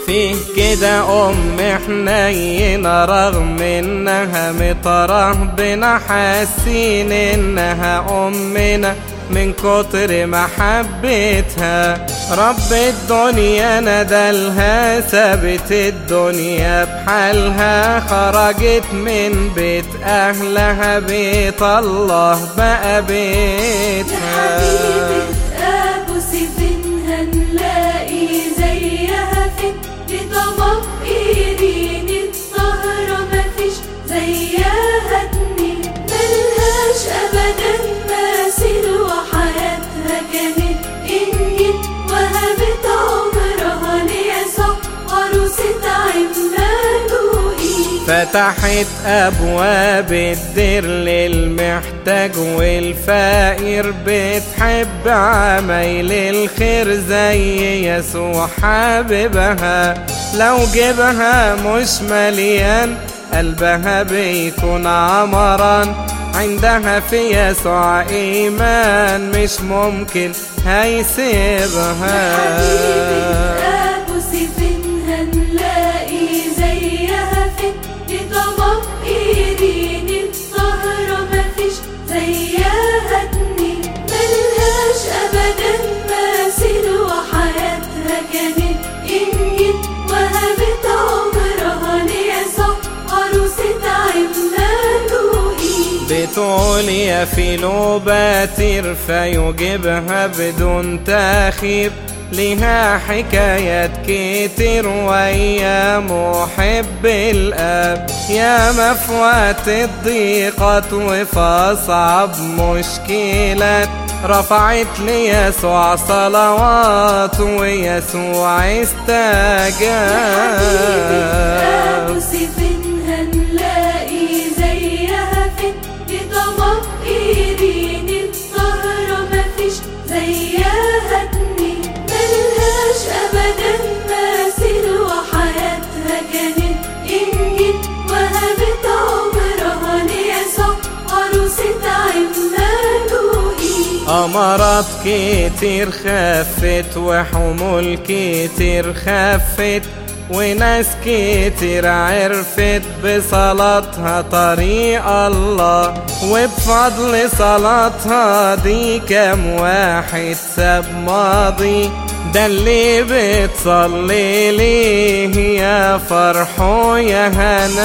فيه كده أم حنينة رغم إنها مترهبنة حاسين إنها أمنا من كتر محبتها رب الدنيا ندلها سابت الدنيا بحالها خرجت من بيت أهلها بيت الله بقى بيتها أبو سيفين هنلاقي زيها فين لطبق إيرين الطهرة مفيش زيها اتنين ملهاش أبدا مثيل وحياتها كانت إنجيل وهبت عمرها ليسوع عروسة عمانوئيل فتحت أبواب الدير للمحتاج والفقير بتحب عمايل الخير زي يسوع حبيبها لو جيبها مش مليان قلبها بيكون عمران عندها في يسوع إيمان مش ممكن هيسيبها أبو سيفين هنلاقي زيها فين لطبق إيرين الطهرة مفيش زيها اتنين ملهاش أبدا مثيل وحياتها كانت إنجيل وهبت عمرها ليسوع عروسة عمانوئيل بتقول يا فيلوباتير فيجيبها بدون تأخير لها حكايات كتير ويا محب الآب يا مفوات الضيقات وفي أصعب مشكلات رفعت ليسوع صلوات ويسوع استجاب أبو سيفين هنلاقي زيها فين لطبق إيرين الطهرة مفيش زيها اتنين ملهاش أبدا مثيل وحياتها كانت إنجيل وهبت عمرها ليسوع عروسة عمانوئيل أمراض كتير خفت وحمول كتير خفت وناس كتير عرفت بصلاتها طريق الله وبفضل صلاتها دي كم واحد ساب ماضي ده اللي بتصلي ليه يا فرحه يا أبو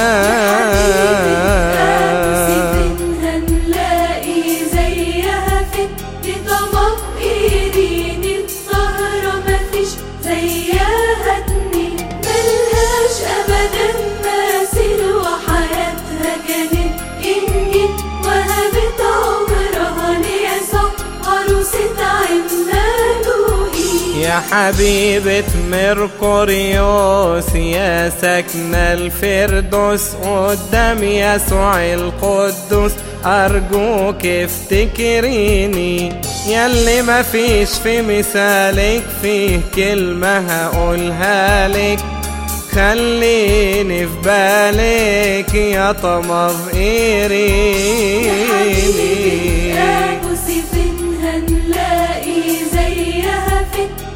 هنا سيفين هنلاقي زيها فين لطبق إيرين الطهرة مفيش زيها اتنين ملهاش أبدا مثيل وحياتها كانت إنجيل وهبت عمرها ليسوع عروسة عمانوئيل يا حبيبة مرقوريوس يا سكن الفردوس قدام يسوع القدوس أرجوك افتكريني ياللي مفيش في مثالك فيه كلمة هقولها لك خليني في بالك يا طمر إيريني أبو سيفين هنلاقي زيها فين